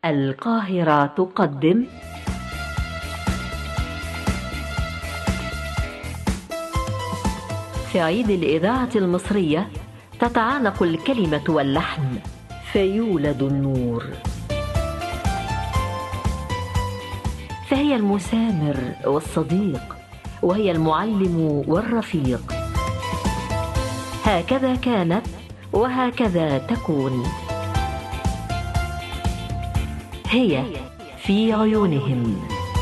القاهرة تقدم في عيد الإذاعة المصرية تتعانق الكلمة واللحن فيولد النور فهي المسامر والصديق وهي المعلم والرفيق هكذا كانت وهكذا تكون هي في عيونهم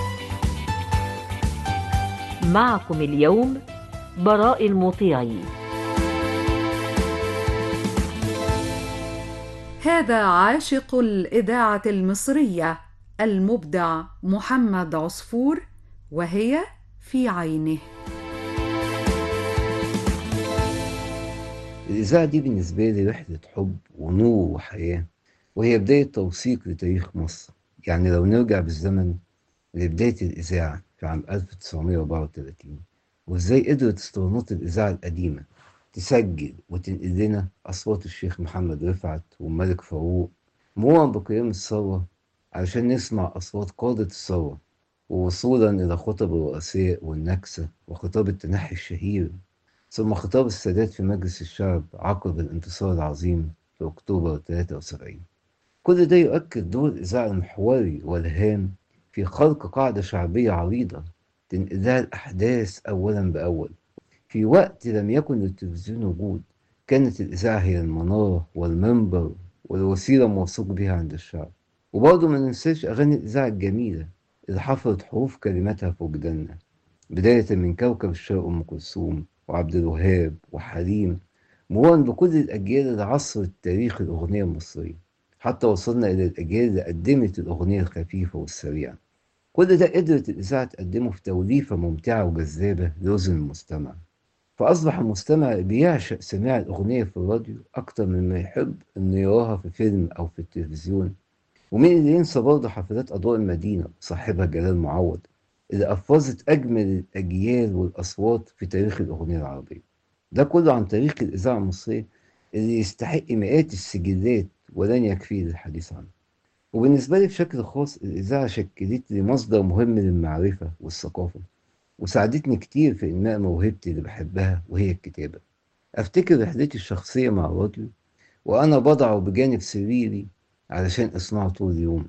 معكم اليوم براء المطيعي هذا عاشق الإذاعة المصرية المبدع محمد عصفور وهي في عينه الإذاعة دي بالنسبة لي رحلة حب ونور وحياة وهي بداية توثيق لتاريخ مصر يعني لو نرجع بالزمن لبداية الإذاعة في عام 1934 وإزاي قدرت اسطوانات الإذاعة القديمة تسجل وتنقل لنا أصوات الشيخ محمد رفعت والملك فاروق مرورا بقيام الثورة علشان نسمع أصوات قادة الثورة ووصولا إلى خطب الرؤساء والنكسة وخطاب التنحي الشهير ثم خطاب السادات في مجلس الشعب عقب الانتصار العظيم في أكتوبر 73 كل ده يؤكد دور الإذاعة المحوري والهام في خلق قاعدة شعبية عريضة تنقلها الأحداث أولا بأول في وقت لم يكن للتلفزيون وجود كانت الإذاعة هي المنارة والمنبر والوسيلة موثوق بها عند الشعب وبرضه ما ننساش أغاني الإذاعة الجميلة اللي حفرت حروف كلماتها في وجداننا بداية من كوكب الشرق أم كلثوم وعبد الوهاب وحليم مرورا بكل الأجيال اللي عصرت تاريخ الأغنية المصرية حتى وصلنا إلى الأجيال اللي قدمت الأغنية الخفيفة والسريعة كل ده قدرت الإذاعة تقدمه في توليفة ممتعة وجذابة لأذن المستمع فأصبح المستمع بيعشق سماع الأغنية في الراديو أكتر مما يحب إنه يراها في فيلم أو في التلفزيون ومين اللي ينسى برضه حفلات أضواء المدينة صاحبها جلال معوض اللي أفرزت أجمل الأجيال والأصوات في تاريخ الأغنية العربية ده كله عن تاريخ الإذاعة المصرية اللي يستحق مئات السجلات ولن يكفي للحديث عنه وبالنسبة لي بشكل خاص الإذاعة شكلت لي مصدر مهم للمعرفة والثقافة وساعدتني كتير في إنماء موهبتي اللي بحبها وهي الكتابة أفتكر رحلتي الشخصية مع الراديو وأنا بضعه بجانب سريري علشان أسمعه طول اليوم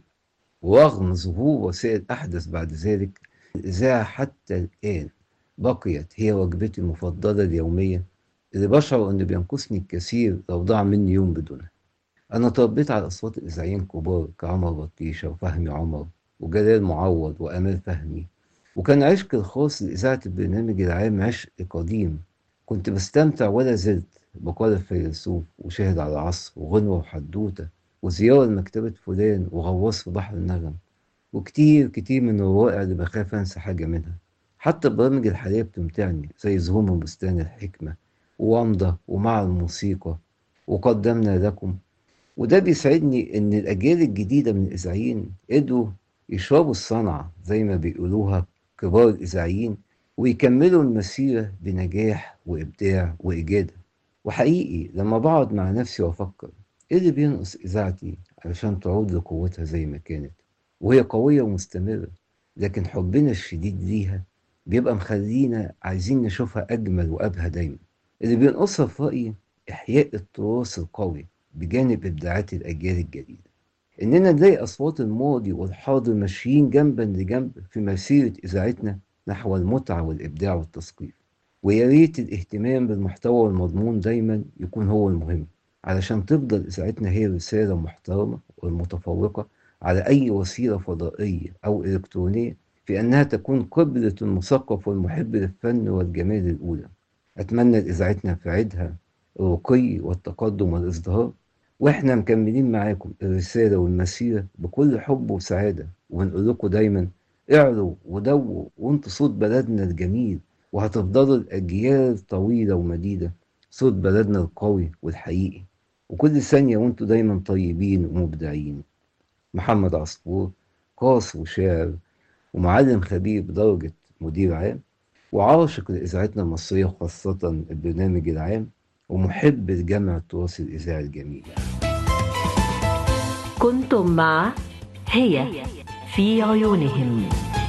ورغم ظهور وسائل أحدث بعد ذلك الإذاعة حتى الآن بقيت هي وجبتي المفضلة اليومية اللي بشعر إنه بينقصني الكثير لو ضاع مني يوم بدونها أنا تربيت على أصوات الإذاعيين كبار كعمر بطيشة وفهمي عمر وجلال معوض وأمال فهمي وكان عشق الخاص لإذاعة البرنامج العام عشق قديم كنت بستمتع ولا زلت بقال الفيلسوف وشاهد على العصر وغنوة وحدوتة وزيارة لمكتبة فلان وغواص في بحر النغم وكتير كتير من الروائع اللي بخاف أنسى حاجة منها حتى البرامج الحالية بتمتعني زي زهور من بستان الحكمة وومضة ومع الموسيقى وقدمنا لكم وده بيسعدني إن الأجيال الجديدة من الإذاعيين قدروا يشربوا الصنعة زي ما بيقولوها كبار الإذاعيين ويكملوا المسيرة بنجاح وإبداع وإجادة وحقيقي لما بقعد مع نفسي وأفكر إيه اللي بينقص إذاعتي علشان تعود لقوتها زي ما كانت وهي قوية ومستمرة لكن حبنا الشديد ليها بيبقى مخلينا عايزين نشوفها أجمل وأبهى دايما اللي بينقصها في رأيي إحياء التراث القوي بجانب إبداعات الأجيال الجديدة إننا نلاقي أصوات الماضي والحاضر ماشيين جنبا لجنب في مسيرة إذاعتنا نحو المتعة والإبداع والتثقيف ويا ريت الاهتمام بالمحتوى والمضمون دايما يكون هو المهم علشان تفضل إذاعتنا هي رسالة محترمة والمتفوقة على أي وسيلة فضائية أو إلكترونية في أنها تكون قبلة المثقف والمحب للفن والجمال الأولى أتمنى لإذاعتنا في عيدها الرقي والتقدم والازدهار وإحنا مكملين معاكم الرسالة والمسيرة بكل حب وسعادة وبنقول لكم دايما اعلوا ودووا وانتوا صوت بلدنا الجميل وهتفضلوا الأجيال طويلة ومديدة صوت بلدنا القوي والحقيقي وكل ثانية وانتوا دايما طيبين ومبدعين محمد عصفور قاص وشاعر ومعلم خبير بدرجة مدير عام وعاشق لإذاعتنا المصرية وخاصة البرنامج العام ومحب لجمع التراث الإذاعي الجميل كنتم مع هي في عيونهم